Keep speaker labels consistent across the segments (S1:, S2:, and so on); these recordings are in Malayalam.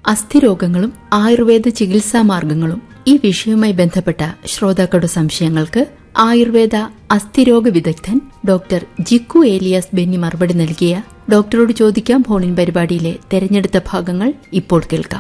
S1: അസ്ഥിരോഗങ്ങളും ആയുർവേദ ചികിത്സാ മാർഗങ്ങളും ഈ വിഷയവുമായി ബന്ധപ്പെട്ട ശ്രോതാക്കളുടെ സംശയങ്ങൾക്ക് ആയുർവേദ അസ്ഥിരോഗ വിദഗ്ധൻ ഡോക്ടർ ജിക്കു ഏലിയാസ് ബെന്നി മറുപടി നൽകിയ ഡോക്ടറോട് ചോദിക്കാം ഫോണിൻ പരിപാടിയിലെ തെരഞ്ഞെടുത്ത ഭാഗങ്ങൾ ഇപ്പോൾ കേൾക്കാം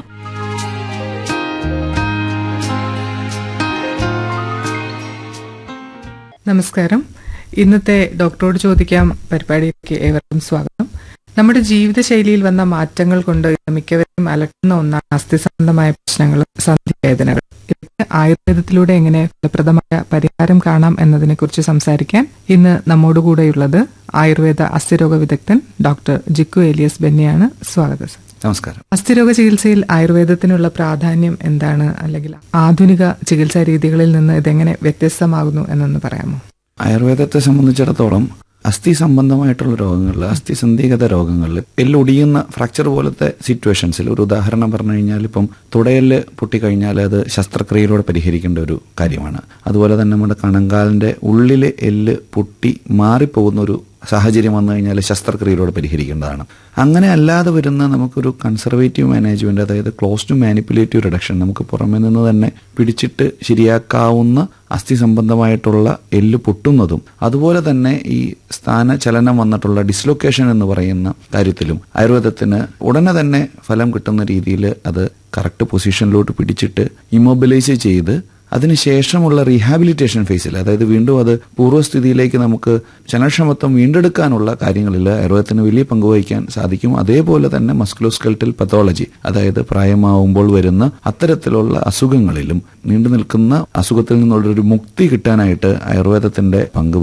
S2: നമസ്കാരം ഇന്നത്തെ ഡോക്ടറോട് ചോദിക്കാം പരിപാടിയിലേക്ക് ഏവർക്കും സ്വാഗതം നമ്മുടെ ജീവിതശൈലിയിൽ വന്ന മാറ്റങ്ങൾ കൊണ്ട് മിക്കവരും അലട്ടുന്ന ഒന്നാണ് അസ്ഥി സംബന്ധമായ പ്രശ്നങ്ങളും സന്ധിവേദനകൾ ഇതിന് ആയുർവേദത്തിലൂടെ എങ്ങനെ ഫലപ്രദമായ പരിഹാരം കാണാം എന്നതിനെ കുറിച്ച് സംസാരിക്കാൻ ഇന്ന് നമ്മോടുകൂടെയുള്ളത് ആയുർവേദ അസ്ഥിരോഗ വിദഗ്ധൻ ഡോക്ടർ ജിക്കു ഏലിയസ് ബെന്നിയാണ് സ്വാഗതം സർ
S3: നമസ്കാരം
S2: അസ്ഥിരോഗ ചികിത്സയിൽ ആയുർവേദത്തിനുള്ള പ്രാധാന്യം എന്താണ് അല്ലെങ്കിൽ ആധുനിക ചികിത്സാ രീതികളിൽ നിന്ന് ഇതെങ്ങനെ വ്യത്യസ്തമാകുന്നു എന്നൊന്ന് പറയാമോ
S3: ആയുർവേദത്തെ സംബന്ധിച്ചിടത്തോളം അസ്ഥി സംബന്ധമായിട്ടുള്ള രോഗങ്ങളിൽ അസ്ഥിസന്ധിഗത രോഗങ്ങളിൽ എല്ലൊടിയുന്ന ഫ്രാക്ചർ പോലത്തെ സിറ്റുവേഷൻസിൽ ഒരു ഉദാഹരണം പറഞ്ഞു കഴിഞ്ഞാൽ ഇപ്പം തുടയല് പൊട്ടിക്കഴിഞ്ഞാൽ അത് ശസ്ത്രക്രിയയിലൂടെ പരിഹരിക്കേണ്ട ഒരു കാര്യമാണ് അതുപോലെ തന്നെ നമ്മുടെ കണങ്കാലിന്റെ ഉള്ളിലെ എല്ല് പൊട്ടി മാറിപ്പോകുന്ന ഒരു സാഹചര്യം വന്നു കഴിഞ്ഞാൽ ശസ്ത്രക്രിയയിലൂടെ പരിഹരിക്കേണ്ടതാണ് അങ്ങനെ അല്ലാതെ വരുന്ന നമുക്കൊരു കൺസർവേറ്റീവ് മാനേജ്മെന്റ് അതായത് ക്ലോസ് ടു മാനിപ്പുലേറ്റീവ് റിഡക്ഷൻ നമുക്ക് പുറമെ നിന്ന് തന്നെ പിടിച്ചിട്ട് ശരിയാക്കാവുന്ന അസ്ഥി സംബന്ധമായിട്ടുള്ള എല്ല് പൊട്ടുന്നതും അതുപോലെ തന്നെ ഈ സ്ഥാന ചലനം വന്നിട്ടുള്ള ഡിസ്ലൊക്കേഷൻ എന്ന് പറയുന്ന കാര്യത്തിലും ആയുർവേദത്തിന് ഉടനെ തന്നെ ഫലം കിട്ടുന്ന രീതിയിൽ അത് കറക്റ്റ് പൊസിഷനിലോട്ട് പിടിച്ചിട്ട് ഇമ്മൊബിലൈസ് ചെയ്ത് അതിനുശേഷമുള്ള റീഹാബിലിറ്റേഷൻ ഫേസിൽ അതായത് വീണ്ടും അത് പൂർവ്വസ്ഥിതിയിലേക്ക് നമുക്ക് ചലനക്ഷമത്വം വീണ്ടെടുക്കാനുള്ള കാര്യങ്ങളിൽ ആയുർവേദത്തിന് വലിയ പങ്ക് വഹിക്കാൻ സാധിക്കും അതേപോലെ തന്നെ മസ്കുലോസ്കെൽറ്റൽ പത്തോളജി അതായത് പ്രായമാവുമ്പോൾ വരുന്ന അത്തരത്തിലുള്ള അസുഖങ്ങളിലും നീണ്ടു നിൽക്കുന്ന അസുഖത്തിൽ നിന്നുള്ള ഒരു മുക്തി കിട്ടാനായിട്ട് ആയുർവേദത്തിന്റെ പങ്ക്